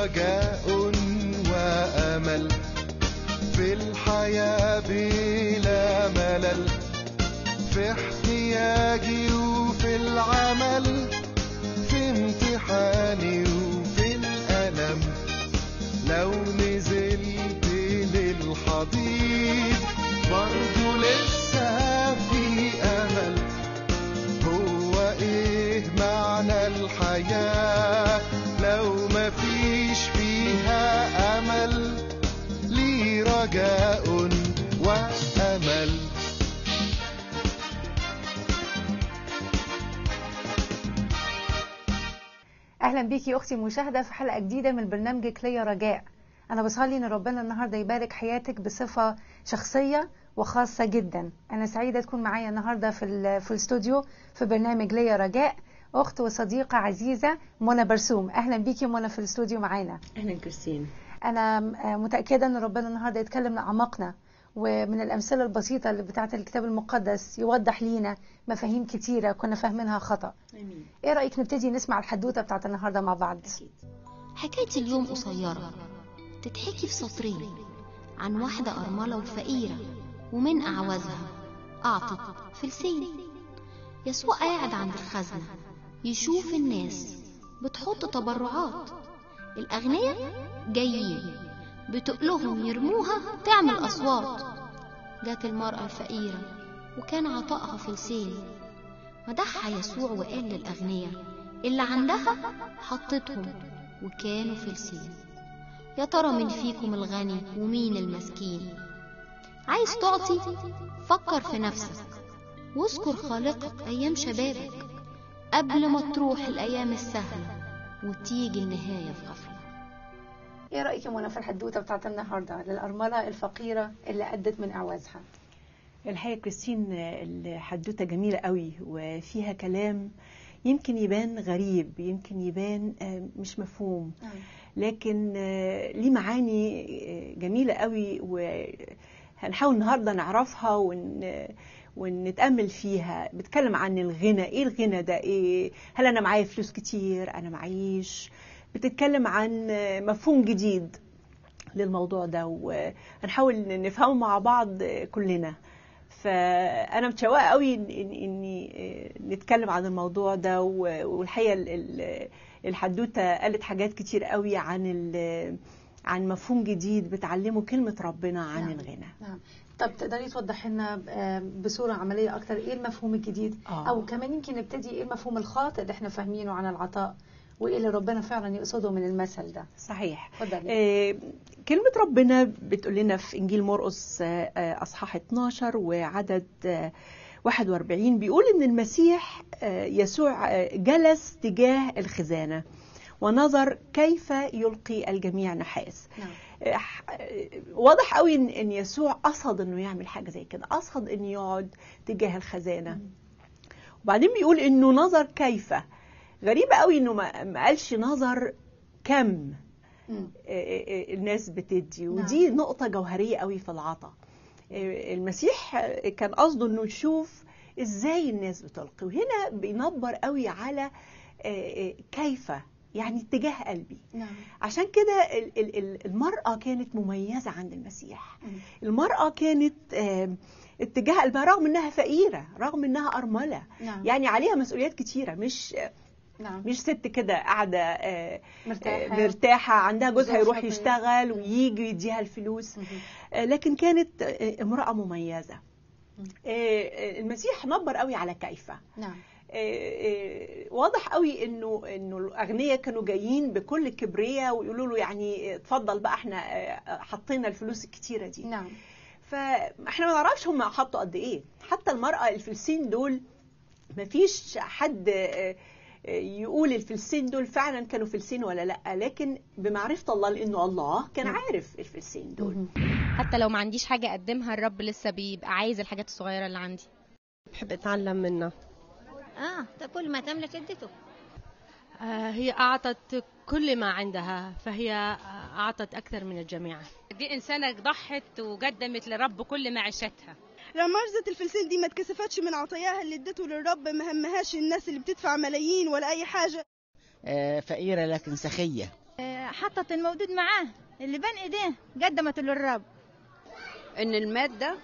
رجاء وأمل في الحياة بلا ملل في احتياجي وفي العمل في امتحاني وفي الألم لو نزلت للحضيض برضو لسه في أمل هو إيه معنى الحياة لو مفيش فيها أمل لي رجاء وأمل اهلا بيكي اختي المشاهده في حلقه جديده من برنامجك ليا رجاء انا بصلي ان ربنا النهارده يبارك حياتك بصفه شخصيه وخاصه جدا انا سعيده تكون معايا النهارده في ال- في الاستوديو في برنامج ليا رجاء اخت وصديقه عزيزه منى برسوم اهلا بيكي منى في الاستوديو معانا اهلا كريستين انا م- متاكده ان ربنا النهارده يتكلم لاعماقنا ومن الامثله البسيطه اللي بتاعه الكتاب المقدس يوضح لينا مفاهيم كتيره كنا فاهمينها خطا امين ايه رايك نبتدي نسمع الحدوته بتاعه النهارده مع بعض اكيد حكاية اليوم قصيرة تتحكي في سطرين عن واحدة أرملة وفقيرة ومن أعوازها أعطت فلسين يسوع قاعد عند الخزنة يشوف الناس بتحط تبرعات الأغنياء جايين بتقلهم يرموها تعمل أصوات جت المرأة الفقيرة وكان عطائها فلسين مدحها يسوع وقال للأغنياء اللي عندها حطتهم وكانوا فلسين يا ترى مين فيكم الغني ومين المسكين عايز تعطي فكر في نفسك واذكر خالقك أيام شبابك قبل ما تروح الأيام السهلة وتيجي النهاية في غفلة ايه رايك يا منى في الحدوته بتاعت النهارده للارمله الفقيره اللي ادت من اعوازها الحقيقه كريستين الحدوته جميله قوي وفيها كلام يمكن يبان غريب يمكن يبان آه، مش مفهوم لكن آه، ليه معاني آه، جميله قوي وهنحاول النهارده نعرفها ون ونتامل فيها بتكلم عن الغنى ايه الغنى ده ايه هل انا معايا فلوس كتير انا معيش بتتكلم عن آه، مفهوم جديد للموضوع ده وهنحاول نفهمه مع بعض كلنا فانا متشوقه قوي إن- إن- اني نتكلم عن الموضوع ده و- والحقيقه ال- ال- الحدوته قالت حاجات كتير قوي عن ال- عن مفهوم جديد بتعلمه كلمه ربنا عن نعم. الغنى نعم طب تقدري توضحي لنا آه، بصوره عمليه اكتر ايه المفهوم الجديد آه. او كمان يمكن نبتدي ايه المفهوم الخاطئ اللي احنا فاهمينه عن العطاء وايه اللي ربنا فعلا يقصده من المثل ده صحيح اتفضلي آه، كلمة ربنا بتقول لنا في إنجيل مرقس آه، آه، أصحاح 12 وعدد آه، 41 بيقول إن المسيح آه، يسوع آه، جلس تجاه الخزانة ونظر كيف يلقي الجميع نحاس نعم آه، ح- آه، واضح قوي إن إن يسوع قصد إنه يعمل حاجة زي كده قصد إنه يقعد تجاه الخزانة وبعدين بيقول إنه نظر كيف غريبة قوي إنه ما ما قالش نظر كم مم. الناس بتدي ودي نقطة جوهرية قوي في العطاء المسيح كان قصده انه يشوف ازاي الناس بتلقي وهنا بينبر قوي على كيف يعني اتجاه قلبي نعم عشان كده ال- ال- ال- المرأة كانت مميزة عند المسيح مم. المرأة كانت آم، اتجاه قلبها رغم انها فقيرة رغم انها أرملة نعم يعني عليها مسؤوليات كتيرة مش نعم مش ست كده قاعدة آه، مرتاحة. مرتاحة عندها جوزها ظروفها يروح كويسة. يشتغل ويجي يديها الفلوس مهم. آه، لكن كانت آه، امرأة مميزة مم. آه، آه، المسيح نبر قوي على كيف نعم آه، آه، واضح قوي انه انه الاغنياء كانوا جايين بكل كبرياء ويقولوا له يعني اتفضل بقى احنا آه، حطينا الفلوس الكتيره دي نعم فاحنا ما نعرفش هم حطوا قد ايه حتى المرأة الفلسين دول ما فيش حد آه، آه، يقول الفلسين دول فعلا كانوا فلسين ولا لا لكن بمعرفة الله لانه الله كان نعم. عارف الفلسين دول مهم. حتى لو ما عنديش حاجة أقدمها الرب لسه بيبقى عايز الحاجات الصغيرة اللي عندي بحب اتعلم منها اه ده كل ما تملك اديته آه، هي أعطت كل ما عندها فهي آه، أعطت أكثر من الجميع دي إنسانة ضحت وقدمت لرب كل معيشتها رمارزة الفلسين دي ما اتكسفتش من عطاياها اللي ادته للرب ما همهاش الناس اللي بتدفع ملايين ولا اي حاجة آه، فقيرة لكن سخية آه، حطت الموجود معاه اللي بين ايديه قدمته للرب ان الماده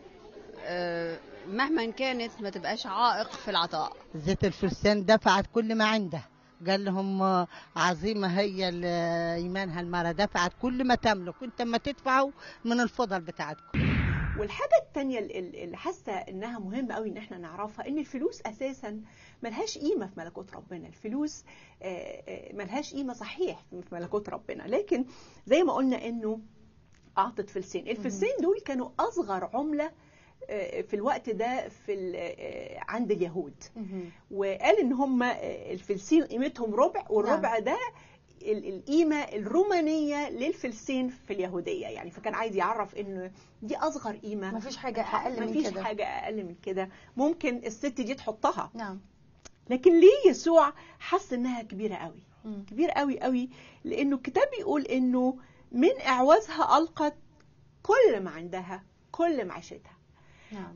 آه، مهما كانت ما تبقاش عائق في العطاء زيت الفرسان دفعت كل ما عندها قال لهم آه، عظيمة هي ال- إيمانها المرة دفعت كل ما تملك انت ما تدفعوا من الفضل بتاعتكم والحاجة التانية ال- ال- اللي حاسة انها مهمة قوي ان احنا نعرفها ان الفلوس اساسا ملهاش قيمة في ملكوت ربنا الفلوس آه، آه، ملهاش قيمة صحيح في ملكوت ربنا لكن زي ما قلنا انه اعطت فلسين الفلسين دول كانوا اصغر عملة آه، في الوقت ده في ال- آه، عند اليهود وقال ان هم الفلسين قيمتهم ربع والربع ده ال- القيمة الرومانية للفلسين في اليهودية يعني فكان عايز يعرف ان دي اصغر قيمة مفيش حاجة أقل من مفيش كده. حاجة اقل من كده ممكن الست دي تحطها نعم لكن ليه يسوع حس انها كبيرة قوي مم. كبير قوي قوي لانه الكتاب بيقول انه من اعوازها القت كل ما عندها كل معيشتها نعم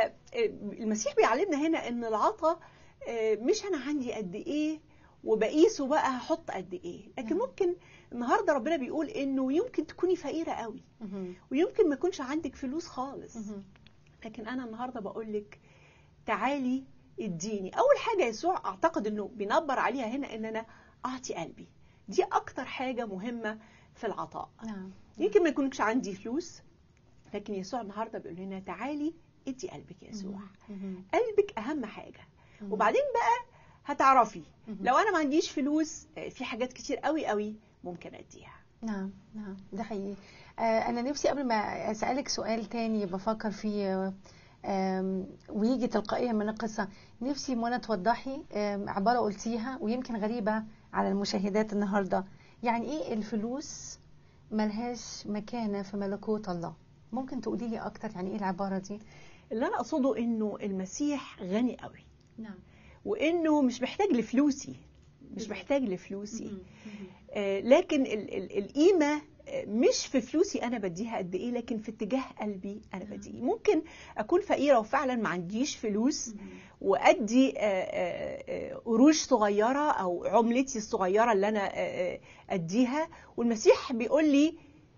فالمسيح بيعلمنا هنا ان العطاء آه، مش انا عندي قد ايه وبقيسه بقى هحط قد ايه لكن ممكن النهارده ربنا بيقول انه يمكن تكوني فقيره قوي مهم. ويمكن ما يكونش عندك فلوس خالص مهم. لكن انا النهارده بقول لك تعالي اديني اول حاجه يسوع اعتقد انه بينبر عليها هنا ان انا اعطي قلبي دي اكتر حاجه مهمه في العطاء نعم يمكن ما يكونش عندي فلوس لكن يسوع النهارده بيقول لنا تعالي ادي قلبك يا يسوع مهم. قلبك اهم حاجه مهم. وبعدين بقى هتعرفي مهم. لو انا ما عنديش فلوس آه، في حاجات كتير قوي قوي ممكن اديها نعم نعم ده حقيقي آه أنا نفسي قبل ما أسألك سؤال تاني بفكر فيه آم، ويجي تلقائيا من القصة نفسي منى توضحي آم، عبارة قلتيها ويمكن غريبة على المشاهدات النهاردة يعني إيه الفلوس ملهاش مكانة في ملكوت الله ممكن تقولي لي أكتر يعني إيه العبارة دي اللي انا اقصده انه المسيح غني قوي نعم وانه مش محتاج لفلوسي مش محتاج لفلوسي آه، لكن ال- ال- القيمه آه، مش في فلوسي انا بديها قد ايه لكن في اتجاه قلبي انا بديه ممكن اكون فقيره وفعلا ما عنديش فلوس وادي آه، آه، آه، قروش صغيره او عملتي الصغيره اللي انا آه، آه، اديها والمسيح بيقول لي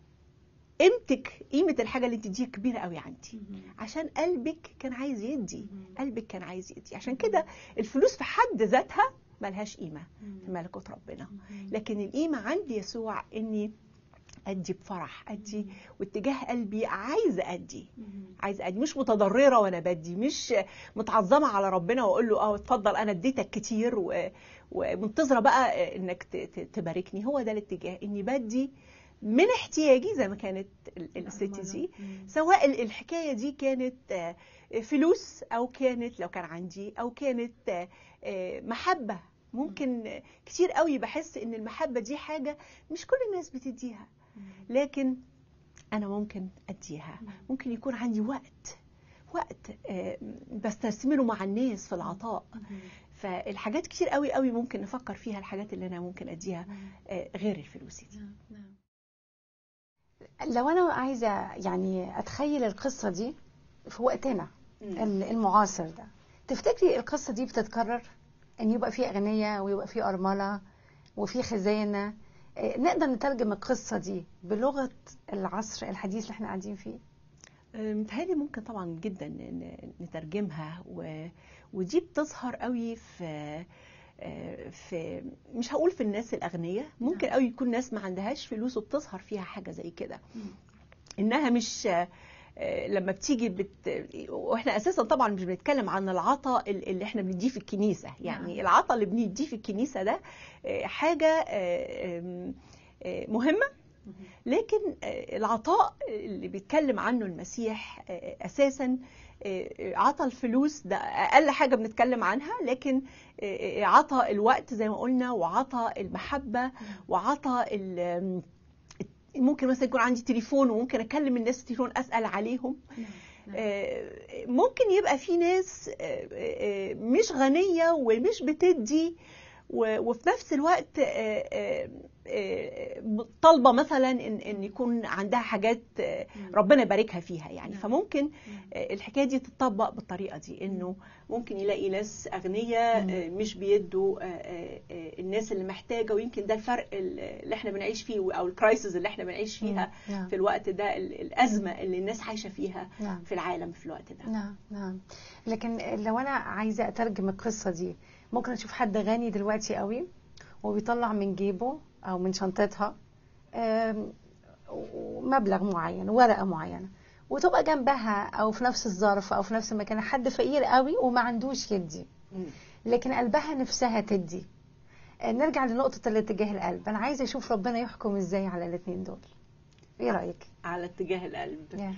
قيمتك قيمه الحاجه اللي انت تديها كبيره قوي عندي عشان قلبك كان عايز يدي قلبك كان عايز يدي عشان كده الفلوس في حد ذاتها ملهاش قيمه في ملكوت ربنا لكن القيمه عند يسوع اني ادي بفرح ادي واتجاه قلبي عايزه ادي عايزه ادي مش متضرره وانا بدي مش متعظمه على ربنا واقول له اه اتفضل انا اديتك كتير و... ومنتظره بقى انك ت... ت... تباركني هو ده الاتجاه اني بدي من احتياجي زي ما كانت ال- الست دي سواء ال- الحكايه دي كانت آه، فلوس او كانت لو كان عندي او كانت آه، آه، محبه ممكن آه، كتير قوي بحس ان المحبه دي حاجه مش كل الناس بتديها لكن انا ممكن اديها ممكن يكون عندي وقت وقت آه، بستثمره مع الناس في العطاء فالحاجات كتير قوي قوي ممكن نفكر فيها الحاجات اللي انا ممكن اديها آه، غير الفلوس دي لو أنا عايزة يعني أتخيل القصة دي في وقتنا ال- المعاصر ده تفتكري القصة دي بتتكرر ان يبقى في اغنياء ويبقى في ارملة وفي خزانة إيه، نقدر نترجم القصة دي بلغة العصر الحديث اللي احنا قاعدين فيه آه، متهيألي ممكن طبعا جدا ن- نترجمها و... ودي بتظهر قوي في آه، في مش هقول في الناس الأغنياء ممكن قوي يكون ناس ما عندهاش فلوس وبتظهر فيها حاجة زي كده إنها مش آه، لما بتيجي بت... واحنا اساسا طبعا مش بنتكلم عن العطاء ال- اللي احنا بنديه في الكنيسه يعني العطاء اللي بنديه في الكنيسه ده آه، حاجه آه، آم، آه، مهمه لكن آه، العطاء اللي بيتكلم عنه المسيح آه، اساسا آه، عطى الفلوس ده اقل حاجه بنتكلم عنها لكن آه، عطى الوقت زي ما قلنا وعطى المحبه وعطى ال- ممكن مثلا يكون عندي تليفون وممكن اكلم الناس في التليفون اسال عليهم آه، ممكن يبقى في ناس آه، آه، مش غنيه ومش بتدي و- وفي نفس الوقت آه، آه، آه، طالبه مثلا ان ان يكون عندها حاجات آه، ربنا يباركها فيها يعني فممكن آه، الحكايه دي تطبق بالطريقه دي انه ممكن يلاقي ناس اغنياء آه، مش بيدوا آه، آه، آه، الناس اللي محتاجه ويمكن ده الفرق اللي احنا بنعيش فيه او الكرايسيس اللي احنا بنعيش فيها نعم. في الوقت ده ال- الازمه اللي الناس عايشه فيها نعم. في العالم في الوقت ده نعم نعم لكن لو انا عايزه اترجم القصه دي ممكن اشوف حد غني دلوقتي قوي وبيطلع من جيبه او من شنطتها آم، مبلغ معين ورقه معينه وتبقى جنبها او في نفس الظرف او في نفس المكان حد فقير قوي وما عندوش يدي لكن قلبها نفسها تدي آه، نرجع لنقطه الاتجاه القلب انا عايزه اشوف ربنا يحكم ازاي على الاثنين دول ايه رايك على اتجاه القلب Yeah.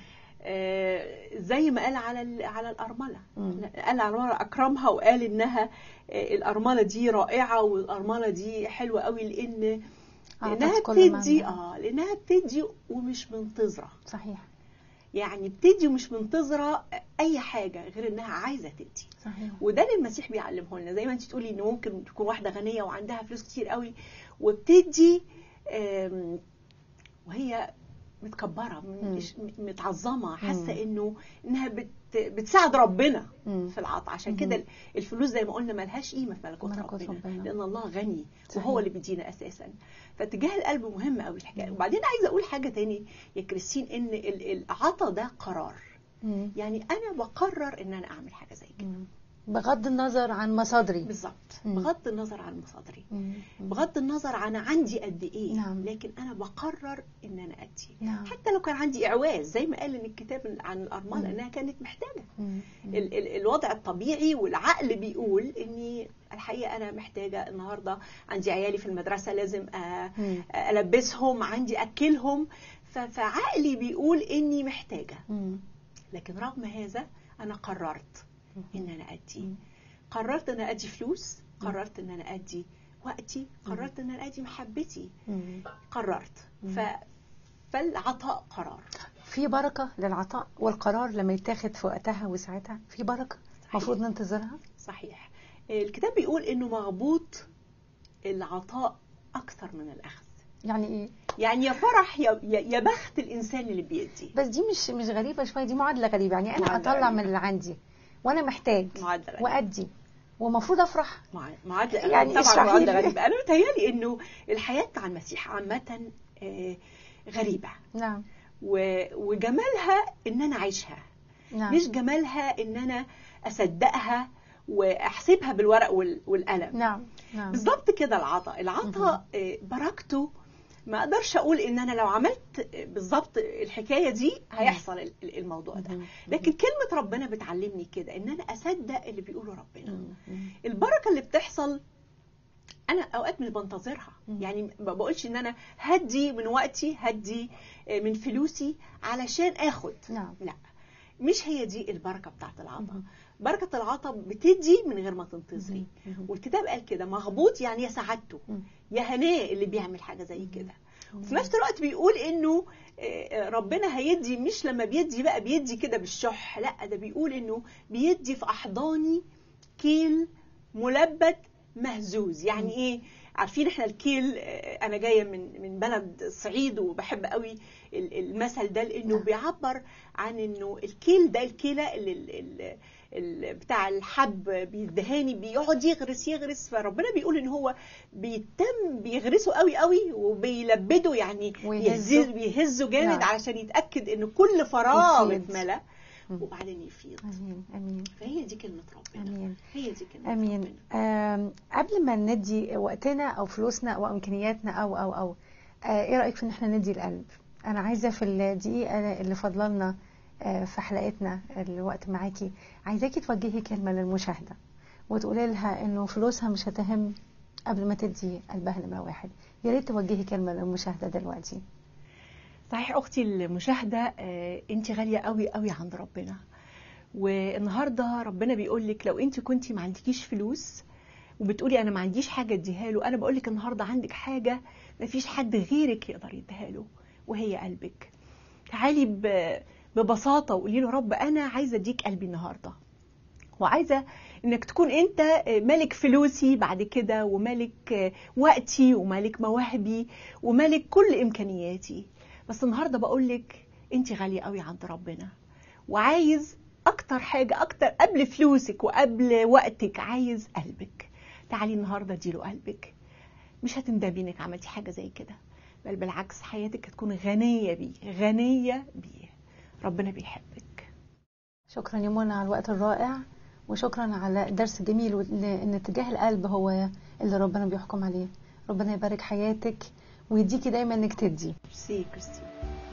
آه، زي ما قال على ال- على الارمله مم. قال على الارمله اكرمها وقال انها آه، الارمله دي رائعه والارمله دي حلوه قوي لان أعطت لانها كل ما بتدي عندها. اه لانها بتدي ومش منتظره صحيح يعني بتدي ومش منتظره اي حاجه غير انها عايزه تدي صحيح وده اللي المسيح بيعلمه لنا زي ما انت تقولي ان ممكن تكون واحده غنيه وعندها فلوس كتير قوي وبتدي آم، وهي متكبره مش متعظمه حاسه انه انها بت بتساعد ربنا مم. في العطاء عشان مم. كده الفلوس زي ما قلنا ملهاش قيمه في ملكوت ملكوت ربنا, ربنا. لان الله غني صحيح. وهو اللي بيدينا اساسا فاتجاه القلب مهم قوي الحكايه وبعدين عايزه اقول حاجه تاني يا كريستين ان ال- العطاء ده قرار مم. يعني انا بقرر ان انا اعمل حاجه زي كده مم. بغض النظر عن مصادري بالظبط مم. بغض النظر عن مصادري مم. بغض النظر عن عندي قد ايه نعم. لكن انا بقرر ان انا ادي نعم. حتى لو كان عندي اعواز زي ما قال ان الكتاب عن الارمله مم. انها كانت محتاجه مم. ال ال الوضع الطبيعي والعقل بيقول اني الحقيقه انا محتاجه النهارده عندي عيالي في المدرسه لازم أ- مم. البسهم عندي اكلهم ف- فعقلي بيقول اني محتاجه مم. لكن رغم هذا انا قررت ان انا ادي قررت ان انا ادي فلوس قررت ان انا ادي وقتي قررت ان انا ادي محبتي مم. قررت ف فالعطاء قرار في بركة للعطاء والقرار لما يتاخد في وقتها وساعتها في بركة المفروض ننتظرها صحيح الكتاب بيقول انه مغبوط العطاء اكثر من الاخذ يعني ايه يعني يا فرح يا يا يا بخت الانسان اللي بيدي بس دي مش مش غريبة شوية دي معادلة غريبة يعني انا معادلة اطلع غريبة. من اللي عندي وانا محتاج معادلة غريبة. وادي ومفروض افرح مع- معادلة يعني يعني طبعا اشرحي معادلة لي. غريبة أنا متهيألي إنه الحياة مع المسيح عامة آه، غريبة نعم و- وجمالها إن أنا أعيشها نعم مش جمالها إن أنا أصدقها وأحسبها بالورق وال- والقلم نعم نعم بالظبط كده العطاء العطاء آه، بركته ما اقدرش اقول ان انا لو عملت آه، بالظبط الحكايه دي هيحصل ال- ال- الموضوع ده لكن كلمه ربنا بتعلمني كده ان انا اصدق اللي بيقوله ربنا البركه اللي بتحصل انا اوقات مش بنتظرها يعني ما بقولش ان انا هدي من وقتي هدي آه، من فلوسي علشان اخد نعم لا مش هي دي البركه بتاعت العطاء بركه العطاء بتدي من غير ما تنتظري والكتاب قال كده مغبوط يعني يا سعادته يا هناه اللي بيعمل حاجه زي كده وفي نفس الوقت بيقول انه آه، ربنا هيدي مش لما بيدي بقى بيدي كده بالشح لا ده بيقول انه بيدي في احضاني كيل ملبد مهزوز يعني ايه عارفين احنا الكيل آه، انا جايه من من بلد الصعيد وبحب قوي ال- المثل ده لانه بيعبر عن انه الكيل ده الكيله اللي ال- ال- ال- بتاع الحب بيدهاني بيقعد يغرس يغرس فربنا بيقول ان هو بيتم بيغرسه قوي قوي وبيلبده يعني ويهزه. يهزه بيهزه جامد نعم. علشان يتاكد ان كل فراغ يفيض. اتملى وبعدين يفيض امين امين فهي دي كلمه ربنا امين هي دي كلمه امين آم، قبل ما ندي وقتنا او فلوسنا او امكانياتنا او او او آه، ايه رايك في ان احنا ندي القلب انا عايزه في الدقيقه اللي فاضله لنا آه، في حلقتنا الوقت معاكي عايزاكي توجهي كلمه للمشاهده وتقولي لها انه فلوسها مش هتهم قبل ما تدي قلبها نمره واحد يا ريت توجهي كلمه للمشاهده دلوقتي صحيح اختي المشاهده آه، انت غاليه قوي قوي عند ربنا والنهارده ربنا بيقول لك لو انت كنتي ما عندكيش فلوس وبتقولي انا ما عنديش حاجه اديها له انا بقول لك النهارده عندك حاجه ما فيش حد غيرك يقدر يديها له وهي قلبك تعالي ب- ببساطه وقولي له رب انا عايزه اديك قلبي النهارده وعايزه انك تكون انت ملك فلوسي بعد كده وملك وقتي وملك مواهبي وملك كل امكانياتي بس النهارده بقول لك انت غاليه قوي عند ربنا وعايز اكتر حاجه اكتر قبل فلوسك وقبل وقتك عايز قلبك تعالي النهارده اديله قلبك مش هتندمي انك عملتي حاجه زي كده بل بالعكس حياتك هتكون غنيه بيه غنيه بيه ربنا بيحبك شكرا يا منى على الوقت الرائع وشكرا على الدرس الجميل وان إن اتجاه القلب هو اللي ربنا بيحكم عليه ربنا يبارك حياتك ويديكي دايما انك تدي ميرسي كريستين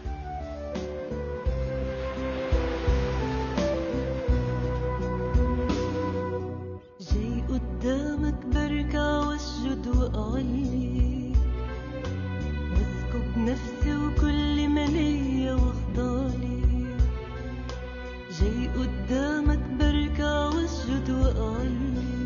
جاي قدامك بركع واسجد واعلي واسكب نفسي وكل ما ليا واخضعلي جاي قدامك بركع واسجد واعلي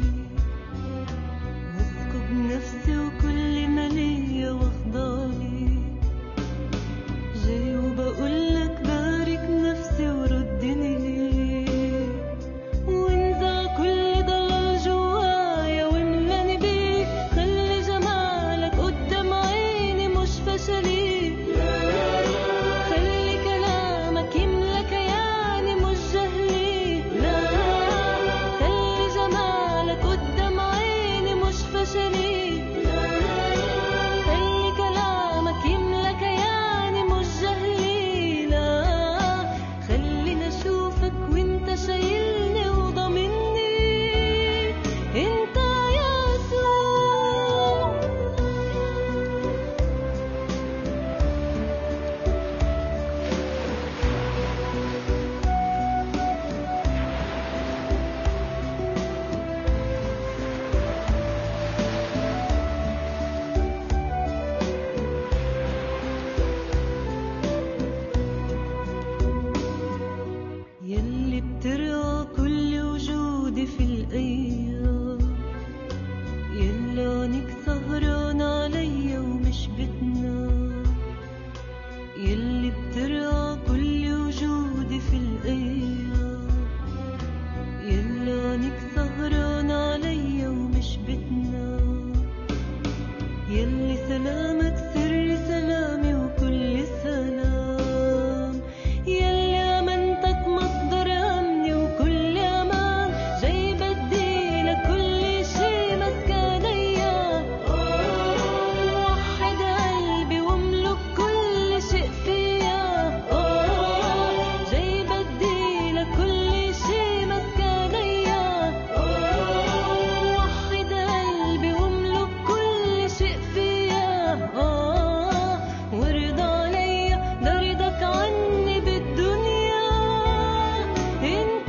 واسكب نفسي وكل ما ليا واخضعلي جاي وبقولك بارك نفسي وردني ليه وانزع كل ضلال جوايا واملاني بيك خلي جمالك قدام عيني مش فشلي خلي كلامك يملى كياني مش جهلي لا خلي جمالك قدام عيني مش فشلي خلي كلامك يملى كياني مش جهلي لا خليني اشوفك وانت شايلني وضامني انت يسوع يلي بترعى كل وجودي في الأيام يلي عينك سهران عليا ومش بتنام يلي بترعى كل وجودي في الأيام يلي عينك سهران عليا ومش بتنام يلي سلامك سر سلامي وكل سلام يلي امانتك مصدر امني وكل امان جاي بديلك كل شي مسكنيا وحد قلبي واملك كل شيء فيا جاي بديلك كل شي مسكنيا وحد قلبي واملك كل شيء فيا وارضى عليا ده رضاك عني بالدنيا انت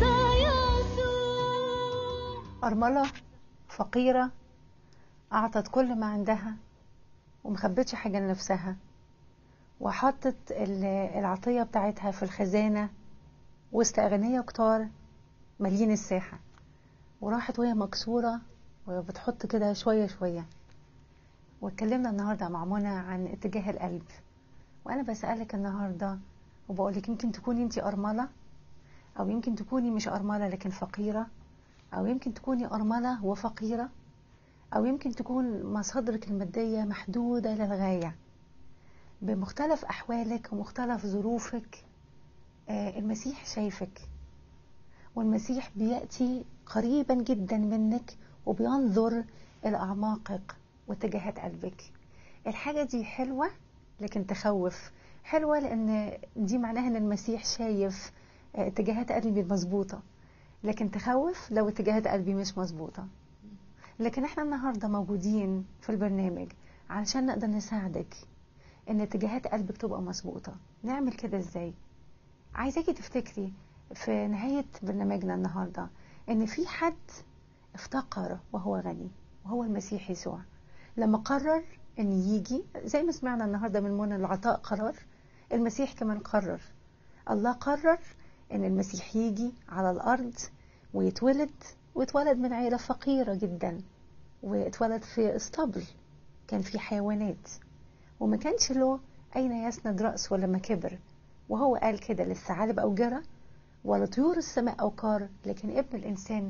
يسوع أرملة فقيرة أعطت كل ما عندها ومخبتش حاجة لنفسها وحطت ال- العطية بتاعتها في الخزانة وسط أغنياء كتار مالين الساحة وراحت وهي مكسورة وبتحط كده شوية شوية واتكلمنا النهاردة مع منى عن اتجاه القلب وأنا بسألك النهاردة وبقولك يمكن تكوني انتي أرملة أو يمكن تكوني مش أرملة لكن فقيرة أو يمكن تكوني أرملة وفقيرة أو يمكن تكون مصادرك المادية محدودة للغاية بمختلف أحوالك ومختلف ظروفك آه، المسيح شايفك والمسيح بيأتي قريبا جدا منك وبينظر إلى أعماقك واتجاهات قلبك الحاجة دي حلوة لكن تخوف حلوة لأن دي معناها أن المسيح شايف آه، اتجاهات قلبي مظبوطة لكن تخوف لو اتجاهات قلبي مش مظبوطة لكن احنا النهاردة موجودين في البرنامج علشان نقدر نساعدك ان اتجاهات قلبك تبقى مظبوطة نعمل كده ازاي عايزاكي تفتكري في نهاية برنامجنا النهاردة ان في حد افتقر وهو غني وهو المسيح يسوع لما قرر ان يجي زي ما سمعنا النهاردة من منى العطاء قرار المسيح كمان قرر الله قرر ان المسيح يجي على الارض ويتولد واتولد من عيلة فقيرة جدا واتولد في اسطبل كان في حيوانات وما كانش له أين يسند رأسه لما كبر وهو قال كده للثعالب أوجرة ولا طيور السماء أوقار لكن ابن الإنسان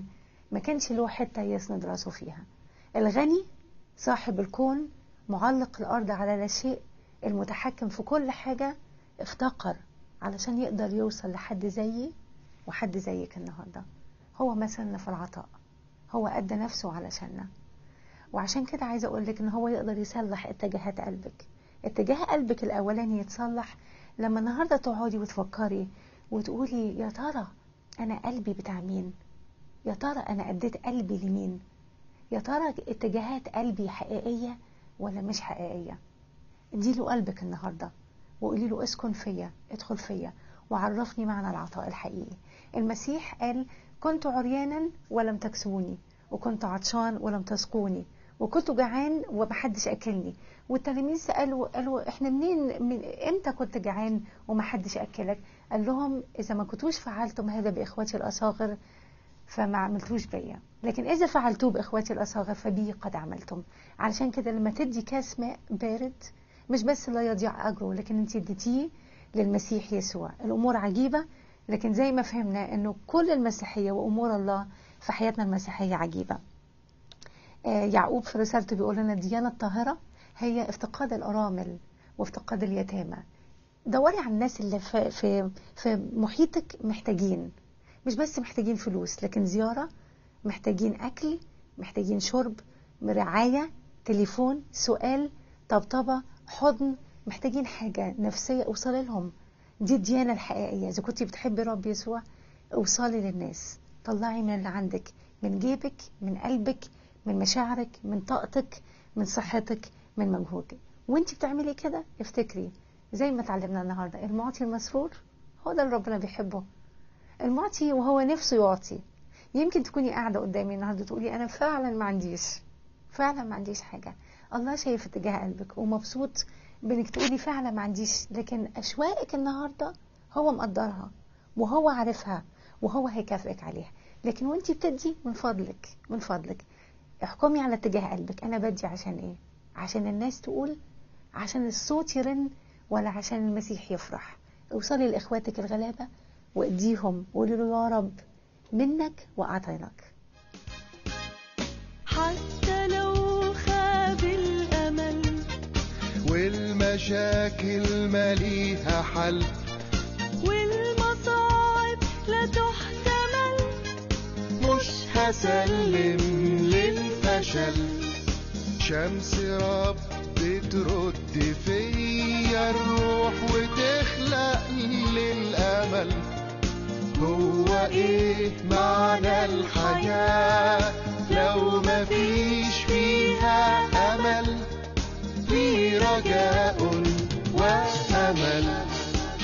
ما كانش له حتة يسند راسه فيها الغني صاحب الكون معلق الأرض على لا شيء المتحكم في كل حاجة افتقر علشان يقدر يوصل لحد زيي وحد زيك النهاردة هو مثلنا في العطاء هو أدى نفسه علشاننا وعشان كده عايزة أقولك إن هو يقدر يصلح اتجاهات قلبك اتجاه قلبك الأولاني يتصلح لما النهاردة تقعدي وتفكري وتقولي يا ترى أنا قلبي بتاع مين يا ترى أنا أديت قلبي لمين يا ترى اتجاهات قلبي حقيقية ولا مش حقيقية اديله قلبك النهاردة وقولي له اسكن فيا ادخل فيا وعرفني معنى العطاء الحقيقي المسيح قال كنت عريانا ولم تكسوني وكنت عطشان ولم تسقوني وكنت جعان ومحدش اكلني والتلاميذ سالوا قالوا احنا منين من امتى كنت جعان ومحدش اكلك قال لهم اذا ما كنتوش فعلتم هذا باخواتي الاصاغر فما عملتوش بيا لكن اذا فعلتوه باخواتي الاصاغر فبي قد عملتم علشان كده لما تدي كاس ماء بارد مش بس لا يضيع اجره لكن انت اديتيه للمسيح يسوع الامور عجيبه لكن زي ما فهمنا انه كل المسيحيه وامور الله في حياتنا المسيحيه عجيبه آه يعقوب في رسالته بيقول لنا الديانه الطاهره هي افتقاد الارامل وافتقاد اليتامى دوري على الناس اللي في في في محيطك محتاجين مش بس محتاجين فلوس لكن زياره محتاجين اكل محتاجين شرب رعايه تليفون سؤال طبطبه حضن محتاجين حاجه نفسيه اوصلي لهم دي الديانه الحقيقيه اذا كنت بتحبي رب يسوع اوصلي للناس طلعي من اللي عندك من جيبك من قلبك من مشاعرك من طاقتك من صحتك من مجهودك وانت بتعملي كده افتكري زي ما اتعلمنا النهارده المعطي المسرور هو ده اللي ربنا بيحبه المعطي وهو نفسه يعطي يمكن تكوني قاعده قدامي النهارده تقولي انا فعلا ما عنديش فعلا ما عنديش حاجه الله شايف اتجاه قلبك ومبسوط بانك تقولي فعلا ما عنديش لكن اشواقك النهارده هو مقدرها وهو عارفها وهو هيكافئك عليها لكن وانت بتدي من فضلك من فضلك احكمي على اتجاه قلبك انا بدي عشان ايه عشان الناس تقول عشان الصوت يرن ولا عشان المسيح يفرح اوصلي لاخواتك الغلابه واديهم وقولي له يا رب منك واعطيناك حتى لو خاب الأمل والمشاكل ماليها حل والمصاعب لا تحتمل مش هسلم للفشل شمس رب ترد فيا الروح وتخلق للأمل هو ايه معنى الحياة لو مفيش فيها أمل في رجاء وأمل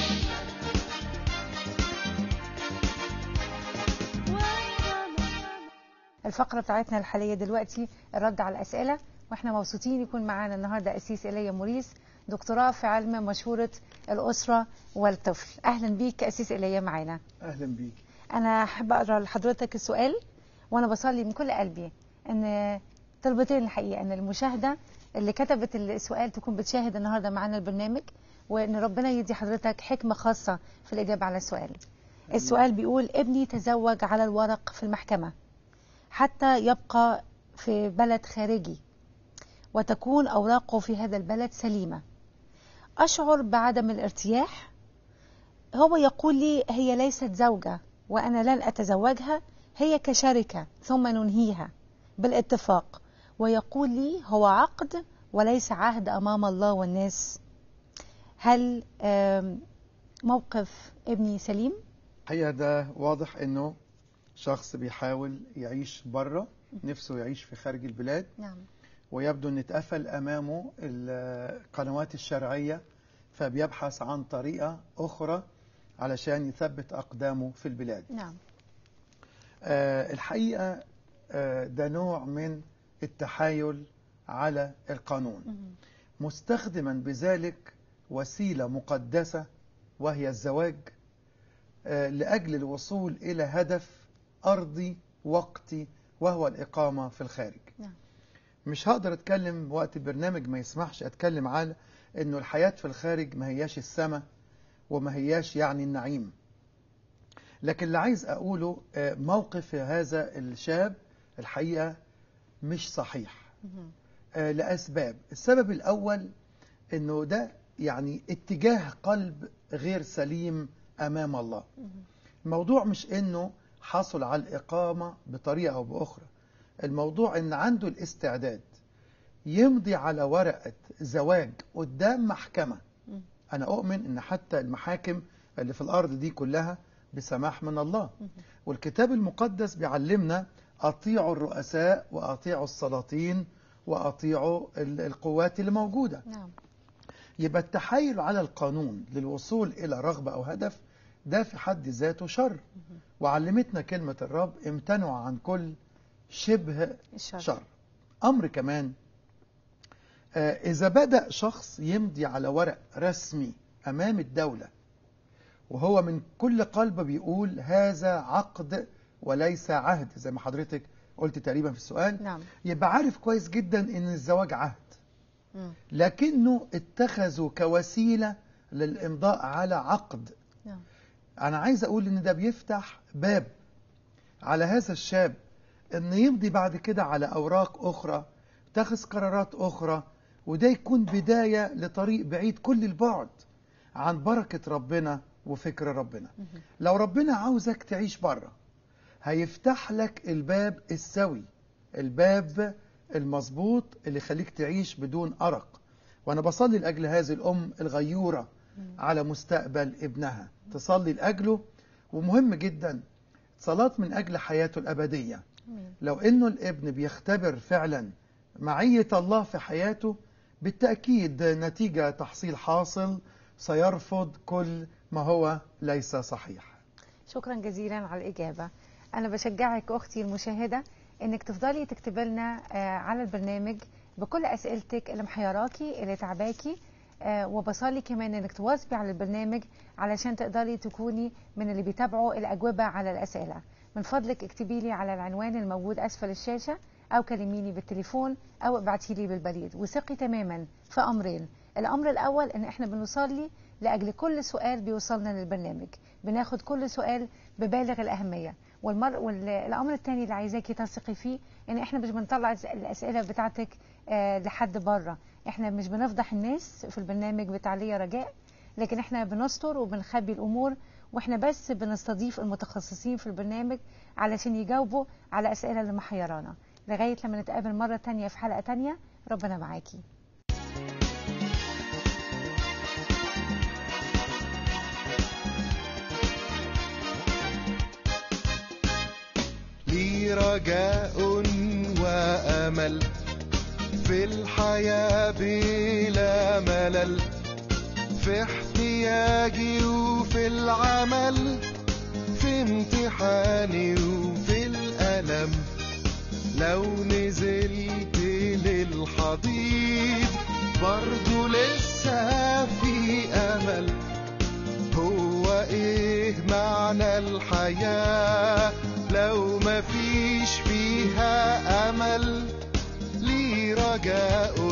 الفقرة بتاعتنا الحالية دلوقتي الرد على الأسئلة واحنا مبسوطين يكون معانا النهاردة أسيس إيليا موريس دكتوراه في علم مشورة الأسرة والطفل أهلا بيك أسيس إيليا معانا اهلا بيك أنا أحب أقرأ لحضرتك السؤال وأنا بصلي من كل قلبي إن طلبتين الحقيقة إن المشاهدة اللي كتبت السؤال تكون بتشاهد النهاردة معانا البرنامج وإن ربنا يدي حضرتك حكمة خاصة في الإجابة على السؤال السؤال بيقول ابني تزوج على الورق في المحكمة حتى يبقى في بلد خارجي وتكون أوراقه في هذا البلد سليمة أشعر بعدم الارتياح هو يقول لي هي ليست زوجة وأنا لن أتزوجها هي كشركة ثم ننهيها بالاتفاق ويقول لي هو عقد وليس عهد أمام الله والناس هل آم، موقف ابني سليم؟ الحقيقة ده واضح انه شخص بيحاول يعيش بره نفسه يعيش في خارج البلاد نعم ويبدو ان اتقفل امامه القنوات الشرعية فبيبحث عن طريقة اخرى علشان يثبت اقدامه في البلاد نعم آه، الحقيقة آه، ده نوع من التحايل على القانون مستخدما بذلك وسيلة مقدسة وهي الزواج آه، لأجل الوصول إلى هدف أرضي وقتي وهو الإقامة في الخارج نعم. مش هقدر أتكلم وقت البرنامج ما يسمحش أتكلم على أنه الحياة في الخارج ما هياش السماء وما هياش يعني النعيم لكن اللي عايز أقوله آه، موقف هذا الشاب الحقيقة مش صحيح آه، لأسباب السبب الأول أنه ده يعني اتجاه قلب غير سليم أمام الله الموضوع مش أنه حصل على الإقامة بطريقة أو بأخرى الموضوع أن عنده الاستعداد يمضي على ورقة زواج قدام محكمة أنا أؤمن أن حتى المحاكم اللي في الأرض دي كلها بسماح من الله والكتاب المقدس بيعلمنا أطيعوا الرؤساء وأطيعوا السلاطين وأطيعوا ال- القوات اللي موجودة نعم يبقى التحايل على القانون للوصول إلى رغبة أو هدف ده في حد ذاته شر وعلمتنا كلمة الرب امتنعوا عن كل شبه الشر. شر أمر كمان آه، إذا بدأ شخص يمضي على ورق رسمي أمام الدولة وهو من كل قلب بيقول هذا عقد وليس عهد زي ما حضرتك قلت تقريبا في السؤال نعم يبقى عارف كويس جدا ان الزواج عهد مم. لكنه اتخذوا كوسيلة للإمضاء على عقد نعم أنا عايز أقول إن ده بيفتح باب على هذا الشاب إن يمضي بعد كده على أوراق أخرى تاخذ قرارات أخرى وده يكون بداية لطريق بعيد كل البعد عن بركة ربنا وفكر ربنا لو ربنا عاوزك تعيش بره هيفتح لك الباب السوي الباب المظبوط اللي يخليك تعيش بدون أرق وأنا بصلي لأجل هذه الأم الغيورة على مستقبل ابنها تصلي لأجله ومهم جدا صلاة من أجل حياته الأبدية لو إنه الابن بيختبر فعلا معية الله في حياته بالتأكيد نتيجة تحصيل حاصل سيرفض كل ما هو ليس صحيح شكرا جزيلا على الإجابة أنا بشجعك أختي المشاهدة إنك تفضلي تكتبي لنا آه، على البرنامج بكل أسئلتك اللي محيراكي اللي تعباكي آه، وبصلي كمان إنك تواظبي على البرنامج علشان تقدري تكوني من اللي بيتابعوا الأجوبة على الأسئلة من فضلك اكتبي لي على العنوان الموجود أسفل الشاشة أو كلميني بالتليفون أو ابعتي لي بالبريد وثقي تماما في أمرين الأمر الأول إن إحنا بنصلي لأجل كل سؤال بيوصلنا للبرنامج بناخد كل سؤال ببالغ الأهمية والمر... والأمر الثاني اللي عايزاكي تثقي فيه إن إحنا مش بنطلع الأس- الأسئلة بتاعتك آه لحد بره إحنا مش بنفضح الناس في البرنامج بتاع ليا رجاء لكن إحنا بنستر وبنخبي الأمور وإحنا بس بنستضيف المتخصصين في البرنامج علشان يجاوبوا على الأسئلة اللي محيرانا لغاية لما نتقابل مرة تانية في حلقة تانية ربنا معاكي لي رجاء وأمل في الحياة بلا ملل في احتياجي وفي العمل في امتحاني وفي الألم لو نزلت للحضيض برضو لسه في أمل هو ايه معنى الحياة لو مفيش فيها امل لي رجاء